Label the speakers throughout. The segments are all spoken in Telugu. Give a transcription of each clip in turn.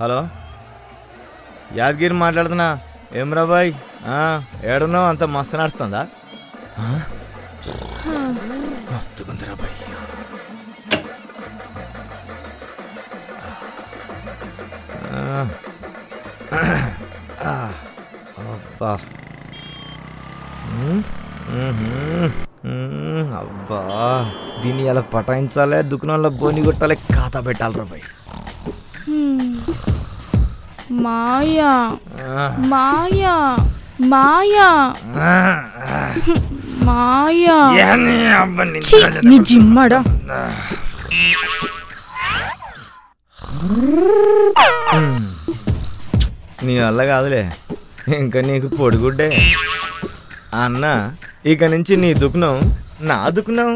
Speaker 1: హలో యాదగిరి మాట్లాడుతున్నా ఏం రా బాయ్ ఆ, ఏడున్నావు అంత మస్తు నడుస్తుందా ఆ? మస్తుగుందిరా బాయ్ ఆ. ఆ. అబ్బా ఉమ్, ఉహుం, ఉమ్, అబ్బా దీన్ని ఎలా పటాయించాలి దుకాణంలో బోని కొట్టాలి ఖాతా పెట్టాలి బాయ్
Speaker 2: మాయా
Speaker 1: ఆ,
Speaker 2: మాయా మాయా
Speaker 1: ఆ,
Speaker 2: మాయా
Speaker 1: ఏంది అబ్బా నిన్ను
Speaker 2: ఛీ,
Speaker 1: రాజా
Speaker 2: నీ
Speaker 1: కొడుకు.
Speaker 2: జిమ్మడా
Speaker 1: ఉమ్. నీ వల్ల కాదులే ఇంకా నీకు పొడిగుడ్డే అన్న ఇక నుంచి నీ దుకుణం నా దుకుణం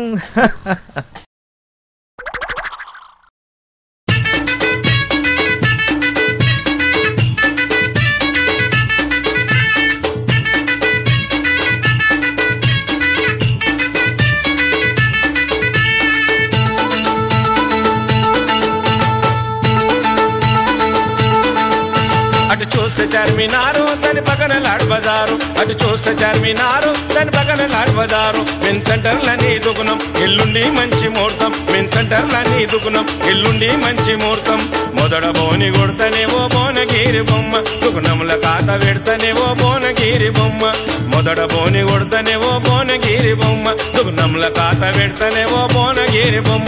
Speaker 3: అటు చూస్తే చార్మినారు దాని పక్కన లాడ్ బజారు అటు చూస్తే చార్మినారు దాని పక్కన లాడ్ బజారు మెన్ సెంటర్లని దుకుణం ఎల్లుండి మంచి ముహూర్తం మెన్ సెంటర్లని దుకుణం ఎల్లుండి మంచి ముహూర్తం మొదట బోని కొడతనేవో బోనగిరి బొమ్మ దుకుణముల కాత పెడతనేవో బోనగిరి బొమ్మ మొదట బోని కొడతనేవో బోనగిరి బొమ్మ దుకుణముల కాత పెడతనేవో బోనగిరి బొమ్మ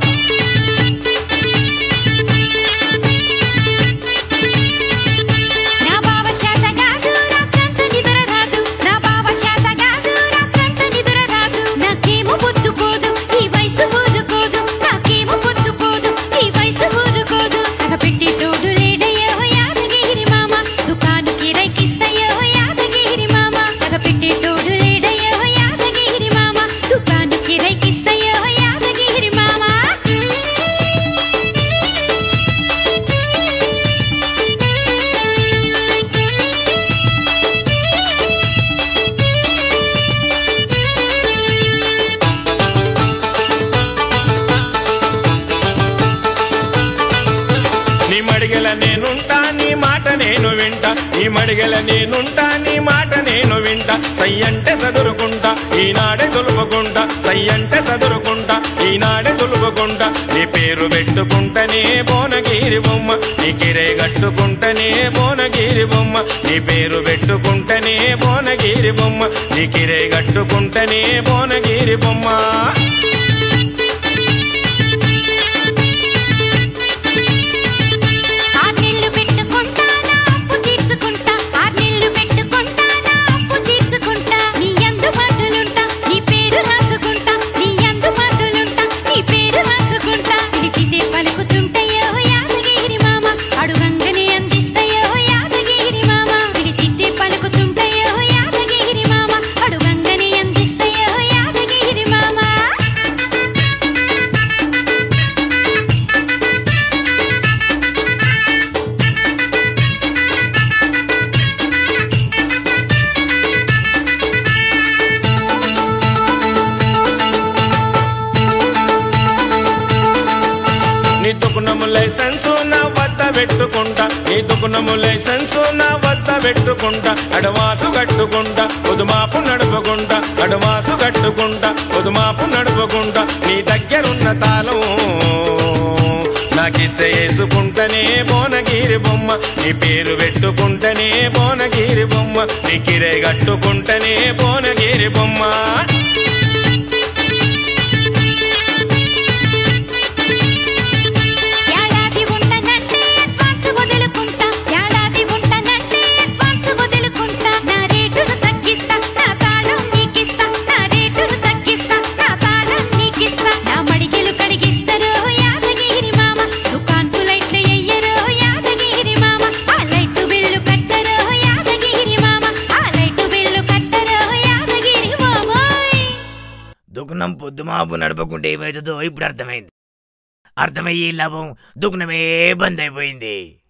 Speaker 4: నా బావ శాతగాదు రాత్రంతా నిద్ర రాదు నా బావ శాతగాదు రాత్రంతా నిద్ర రాదు నాకేమో పొద్దు పోదు ఈ వయసు ఊరుకోదు నాకేమో పొద్దు పోదు ఈ వయసు ఊరుకోదు సగపెట్టేటోడు లేడయ్యో యాదగిరి మామ దుకాను కిరైకిస్తయ్యో యాదగిరి మామ సగపెట్టేటోడు లేడయ్యో యాదగిరి మామ దుకాను కిరైకిస్తయ్యో యాదగిరి మామ
Speaker 3: నీ మడిగల నేనుంటా నీ మాట నేను వింటా నీ మడిగల నేనుంటా నీ మాట నేను వింటా సై అంటే చదురుకుంటా ఈనాడే దులుపుకుంటా సై అంటే చదురుకుంటా ఈనాడే దులుపుకుంటా నీ పేరు పెట్టుకుంటనే బోనగిరి బొమ్మ నీ కిరే కట్టుకుంటనే బోనగిరి బొమ్మ నీ పేరు పెట్టుకుంటనే బోనగిరి బొమ్మ నీ కిరే కట్టుకుంటనే బోనగిరి బొమ్మ
Speaker 4: ఆర్నెల్లు పెట్టుకుంటా నా అప్పు తీర్చుకుంటా ఆర్నెల్లు పెట్టుకుంటా నా అప్పు తీర్చుకుంటా నీ అందుబాటులుంటా నీ పేరు రాసుకుంటా నీ అందుబాటులుంటా నీ పేరు రాసుకుంటా పిలిచితే పలుకుతుంటయ్యో యాదగిరి మామ అడుగంగనే అందిస్తయ్యో యాదగిరి మామ పిలిచితే పలుకుతుంటయ్యో యాదగిరి మామ అడుగంగనే అందిస్తయ్యో యాదగిరి మామ
Speaker 3: నీ దుకుణము లైసెన్సు నా వద్ద పెట్టుకుంటా నీ దుకుణము లైసెన్సు నా వద్ద పెట్టుకుంటా అడవాసు కట్టుకుంటా పొదుమాపు నడుపుకుంటా అడవాసు కట్టుకుంటా పొదుమాపు నడుపుకుంటా నీ దగ్గరున్న తాళం నాకిస్తే వేసుకుంటనే బోనగిరి బొమ్మ నీ పేరు పెట్టుకుంటనే బోనగిరి బొమ్మ నీ కిరే కట్టుకుంటనే బోనగిరి బొమ్మ
Speaker 4: ఏడాది ఉంటానంటే అడ్వాన్స్ వదులుకుంటా ఏడాది ఉంటానంటే అడ్వాన్స్ వదులుకుంటా నా రేటును తగ్గిస్తా నా తాళం నీకిస్తా నా రేటును తగ్గిస్తా నా తాళం నీకిస్తా నా మడిగెలు కడిగిస్తారు యాదగిరి మామ దుకాన్పు లైట్లు ఎయ్యరు యాదగిరి మామ ఆ లైటు బిల్లు కట్టరు యాదగిరి మామ ఆ లైటు బిల్లు కట్టరు యాదగిరి మామోయ్
Speaker 1: దుకుణం పొద్దుమాపు నడపకుంటే ఏమవుతుందో ఇప్పుడు అర్థమైంది అర్థమయ్యే లాభం దుకుణమే బంద్ అయిపోయింది